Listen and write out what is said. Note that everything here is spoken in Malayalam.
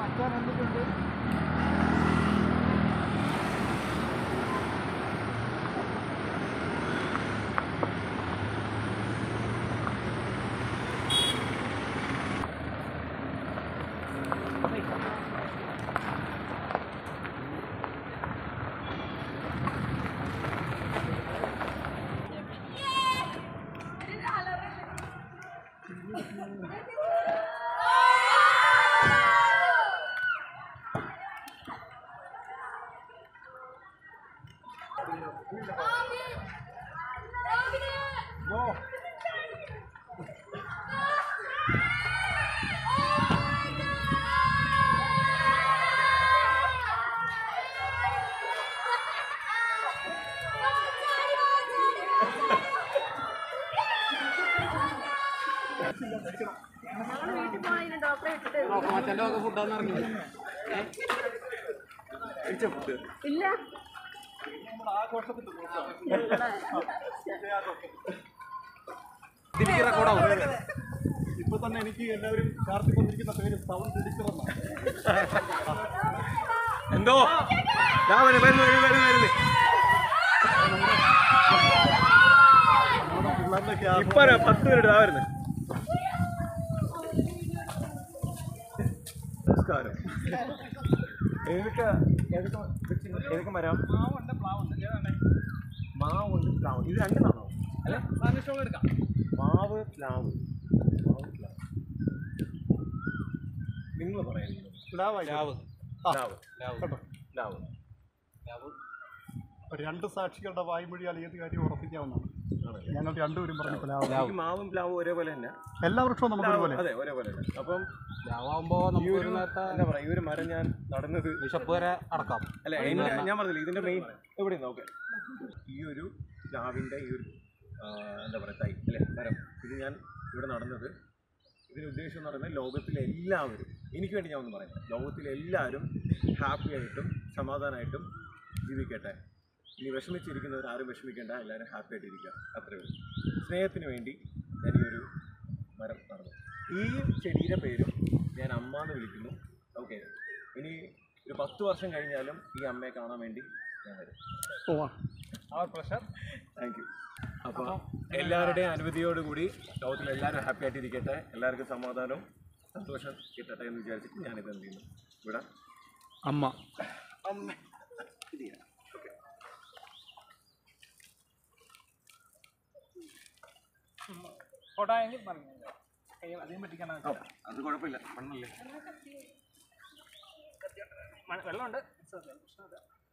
മച്ചാൻ വന്നിട്ടുണ്ട് മച്ചൻ്റെ ഒക്കെ ഫുഡാന്ന് അറിഞ്ഞു ഇല്ല ഇതിലേക്ക് റെക്കോർഡാവും ഇപ്പൊ തന്നെ എനിക്ക് എല്ലാവരും കാർത്തിക്കൊണ്ടിരിക്കുന്ന പേര് സൗണ്ട് പിടിച്ചിറന്ന എന്തോ ഞാൻ വരും വരും വരും വരും വരുന്നു ഇപ്പൊ വരാം, പത്ത് മിനിറ്റ് ആ വരുന്നു നമസ്കാരം ഏതൊക്കെ ഏതൊക്കെ വെച്ച് ഏതൊക്കെ മരം മാവുണ്ട് പ്ലാവുണ്ട് മാവുണ്ട് പ്ലാവ് ഇത് രണ്ടെണ്ണാണോ അല്ലെ എടുക്കാം മാവ് പ്ലാവ് മാവ് പ്ലാവ് നിങ്ങൾ പറയുന്നത് പ്ലാവ് പ്ലാവ് കേട്ടോ പ്ലാവ് രണ്ട് സാക്ഷികളുടെ വായ്മൊഴിയാൽ ഏത് കാര്യം ഉറപ്പിക്കാവുന്നതാണ് ഞങ്ങൾ രണ്ടുപേരും പറഞ്ഞു പ്ലാവ് എനിക്ക് മാവും പ്ലാവും ഒരേപോലെ തന്നെ എല്ലാ വർഷവും നമുക്ക് ഒരുപോലെ അതെ ഒരേപോലെ തന്നെ അപ്പം പ്ലാവാകുമ്പോ ഈ നമുക്ക് ഒരു ഒരു നേരത്തെ എന്താ പറയാ ഈ ഒരു മരം ഞാൻ നടന്നത് ബിഷപ്പ് വരെ അടക്കാം അല്ല ഇതിന്റെ ഞാൻ പറഞ്ഞില്ല ഇതിന്റെ മെയിൻ എവിടെ നോക്കെ ഈ ഒരു പ്ലാവിന്റെ ഈ ഒരു ആ, എന്താ പറയാ തൈ അല്ലെ മരം ഇത് ഞാൻ ഇവിടെ നടന്നത് ഇതിന് ഉദ്ദേശം എന്ന് പറയുന്നത് ലോകത്തിലെ എല്ലാവരും എനിക്ക് വേണ്ടി ഞാൻ ഒന്ന് പറയാം ലോകത്തിലെ എല്ലാവരും ഹാപ്പി ആയിട്ടും സമാധാനമായിട്ടും ജീവിക്കട്ടെ ഇനി വിഷമിച്ചിരിക്കുന്നവർ ആരും വിഷമിക്കേണ്ട എല്ലാവരും ഹാപ്പി ആയിട്ട് ഇരിക്കുക അത്രേ ഉള്ളൂ സ്നേഹത്തിന് വേണ്ടി ഞാൻ ഈ ഒരു മരം നടന്നു ഈ ചെടിയുടെ പേരും ഞാൻ അമ്മ എന്ന് വിളിക്കുന്നു ഓക്കെ ഇനി ഒരു പത്ത് വർഷം കഴിഞ്ഞാലും ഈ അമ്മയെ കാണാൻ വേണ്ടി ഞാൻ വരും അവർ പ്രഷർ താങ്ക് യു അപ്പോൾ എല്ലാവരുടെയും അനുമതിയോടുകൂടി ലോകത്തിൽ എല്ലാവരും ഹാപ്പി ആയിട്ടിരിക്കട്ടെ എല്ലാവർക്കും സമാധാനവും സന്തോഷം കിട്ടട്ടെ എന്ന് വിചാരിച്ചിട്ട് ഞാനിത് എന്ത് ചെയ്യുന്നു ഇവിടെ അമ്മ അമ്മ ഫോട്ടോയെങ്കിൽ പറഞ്ഞു അധികം പറ്റിക്കാനാ അത് കുഴപ്പമില്ല മണ്ണല്ലേ വെള്ളമുണ്ട് പ്രശ്നമില്ല